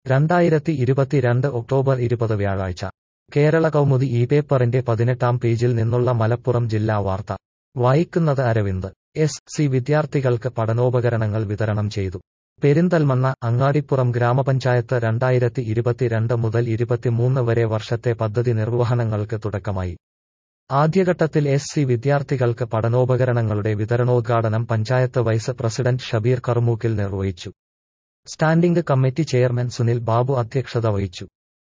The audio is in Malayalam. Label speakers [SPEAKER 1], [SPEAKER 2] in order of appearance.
[SPEAKER 1] രണ്ടായിരത്തി ഇരുപത്തിരണ്ട് ഒക്ടോബർ ഇരുപത് വ്യാഴാഴ്ച കേരള കൗമുദി ഈ പേപ്പറിന്റെ പതിനെട്ടാം പേജിൽ നിന്നുള്ള മലപ്പുറം ജില്ലാ വാർത്ത വായിക്കുന്നത് അരവിന്ദ് എസ് സി വിദ്യാർത്ഥികൾക്ക് പഠനോപകരണങ്ങൾ വിതരണം ചെയ്തു പെരിന്തൽമണ്ണ അങ്ങാടിപ്പുറം ഗ്രാമപഞ്ചായത്ത് രണ്ടായിരത്തി ഇരുപത്തിരണ്ട് മുതൽ ഇരുപത്തിമൂന്ന് വരെ വർഷത്തെ പദ്ധതി നിർവഹണങ്ങൾക്ക് തുടക്കമായി ആദ്യഘട്ടത്തിൽ എസ് സി വിദ്യാർത്ഥികൾക്ക് പഠനോപകരണങ്ങളുടെ വിതരണോദ്ഘാടനം പഞ്ചായത്ത് വൈസ് പ്രസിഡന്റ് ഷബീർ കറുമൂക്കിൽ നിർവഹിച്ചു standing committee chairman Sunil Babu അധ്യക്ഷത വഹിച്ചു